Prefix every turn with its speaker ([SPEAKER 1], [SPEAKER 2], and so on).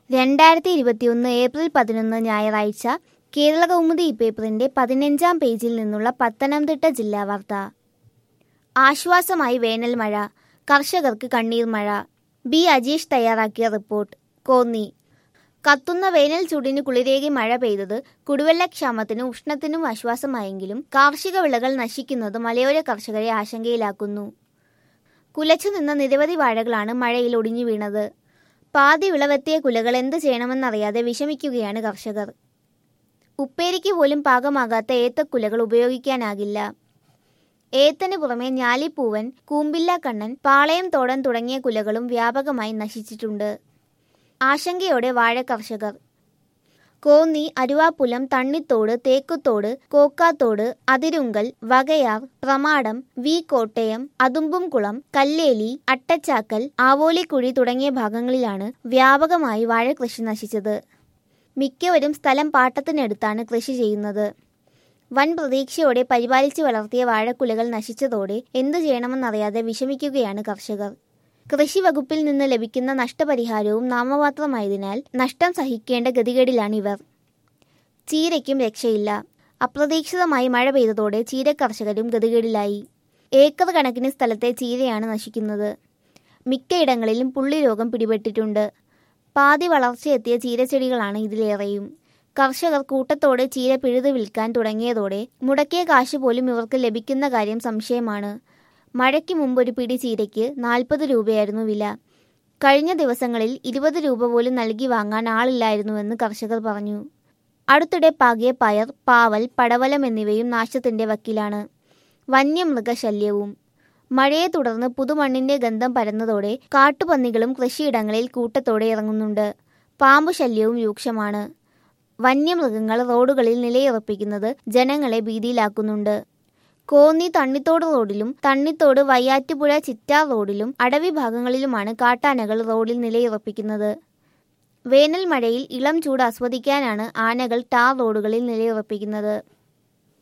[SPEAKER 1] രണ്ടായിരത്തി ഇരുപത്തിയൊന്ന് ഏപ്രിൽ പതിനൊന്ന് ഞായറാഴ്ച കേരള കൗമുദി പേപ്പറിന്റെ പതിനഞ്ചാം പേജിൽ നിന്നുള്ള പത്തനംതിട്ട ജില്ലാ വാർത്ത ആശ്വാസമായി വേനൽ മഴ കർഷകർക്ക് കണ്ണീർ മഴ ബി അജീഷ് തയ്യാറാക്കിയ റിപ്പോർട്ട് കോന്നി കത്തുന്ന വേനൽ ചൂടിന് കുളിരേകി മഴ പെയ്തത് കുടിവെള്ളക്ഷാമത്തിനും ഉഷ്ണത്തിനും ആശ്വാസമായെങ്കിലും കാർഷിക വിളകൾ നശിക്കുന്നത് മലയോര കർഷകരെ ആശങ്കയിലാക്കുന്നു കുലച്ചു നിന്ന നിരവധി വാഴകളാണ് മഴയിൽ ഒടിഞ്ഞു വീണത് പാതി വിളവെത്തിയ കുലകൾ എന്ത് ചെയ്യണമെന്നറിയാതെ വിഷമിക്കുകയാണ് കർഷകർ ഉപ്പേരിക്ക് പോലും പാകമാകാത്ത ഏത്തക്കുലകൾ ഉപയോഗിക്കാനാകില്ല ഏത്തന് പുറമെ ഞാലിപ്പൂവൻ കൂമ്പില്ല കണ്ണൻ പാളയം തോടൻ തുടങ്ങിയ കുലകളും വ്യാപകമായി നശിച്ചിട്ടുണ്ട് ആശങ്കയോടെ വാഴ കർഷകർ കോന്നി അരുവാപ്പുലം തണ്ണിത്തോട് തേക്കുത്തോട് കോക്കാത്തോട് അതിരുങ്കൽ വകയാർ പ്രമാടം വി കോട്ടയം അതുമ്പുംകുളം കല്ലേലി അട്ടച്ചാക്കൽ ആവോലിക്കുഴി തുടങ്ങിയ ഭാഗങ്ങളിലാണ് വ്യാപകമായി വാഴ കൃഷി നശിച്ചത് മിക്കവരും സ്ഥലം പാട്ടത്തിനെടുത്താണ് കൃഷി ചെയ്യുന്നത് വൻ പ്രതീക്ഷയോടെ പരിപാലിച്ചു വളർത്തിയ വാഴക്കുലകൾ നശിച്ചതോടെ എന്തു ചെയ്യണമെന്നറിയാതെ വിഷമിക്കുകയാണ് കർഷകർ കൃഷി വകുപ്പിൽ നിന്ന് ലഭിക്കുന്ന നഷ്ടപരിഹാരവും നാമമാത്രമായതിനാൽ നഷ്ടം സഹിക്കേണ്ട ഗതികേടിലാണ് ഇവർ ചീരയ്ക്കും രക്ഷയില്ല അപ്രതീക്ഷിതമായി മഴ പെയ്തതോടെ ചീര കർഷകരും ഗതികേടിലായി ഏക്കർ കണക്കിന് സ്ഥലത്തെ ചീരയാണ് നശിക്കുന്നത് മിക്കയിടങ്ങളിലും പുള്ളി രോഗം പിടിപെട്ടിട്ടുണ്ട് പാതി വളർച്ചയെത്തിയ ചീരച്ചെടികളാണ് ഇതിലേറെയും കർഷകർ കൂട്ടത്തോടെ ചീര പിഴുതു വിൽക്കാൻ തുടങ്ങിയതോടെ മുടക്കിയ കാശ് പോലും ഇവർക്ക് ലഭിക്കുന്ന കാര്യം സംശയമാണ് മഴയ്ക്ക് മുമ്പ് ഒരു പിടി ചീരയ്ക്ക് നാൽപ്പത് രൂപയായിരുന്നു വില കഴിഞ്ഞ ദിവസങ്ങളിൽ ഇരുപത് രൂപ പോലും നൽകി വാങ്ങാൻ ആളില്ലായിരുന്നുവെന്ന് കർഷകർ പറഞ്ഞു അടുത്തിടെ പാകിയ പയർ പാവൽ പടവലം എന്നിവയും നാശത്തിന്റെ വക്കിലാണ് വന്യമൃഗശല്യവും മഴയെ തുടർന്ന് പുതുമണ്ണിന്റെ ഗന്ധം പരന്നതോടെ കാട്ടുപന്നികളും കൃഷിയിടങ്ങളിൽ കൂട്ടത്തോടെ ഇറങ്ങുന്നുണ്ട് പാമ്പു ശല്യവും രൂക്ഷമാണ് വന്യമൃഗങ്ങൾ റോഡുകളിൽ നിലയുറപ്പിക്കുന്നത് ജനങ്ങളെ ഭീതിയിലാക്കുന്നുണ്ട് കോന്നി തണ്ണിത്തോട് റോഡിലും തണ്ണിത്തോട് വയ്യാറ്റുപുഴ ചിറ്റാർ റോഡിലും അടവി ഭാഗങ്ങളിലുമാണ് കാട്ടാനകൾ റോഡിൽ നിലയുറപ്പിക്കുന്നത് വേനൽ മഴയിൽ ഇളം ചൂട് ആസ്വദിക്കാനാണ് ആനകൾ ടാർ റോഡുകളിൽ നിലയുറപ്പിക്കുന്നത്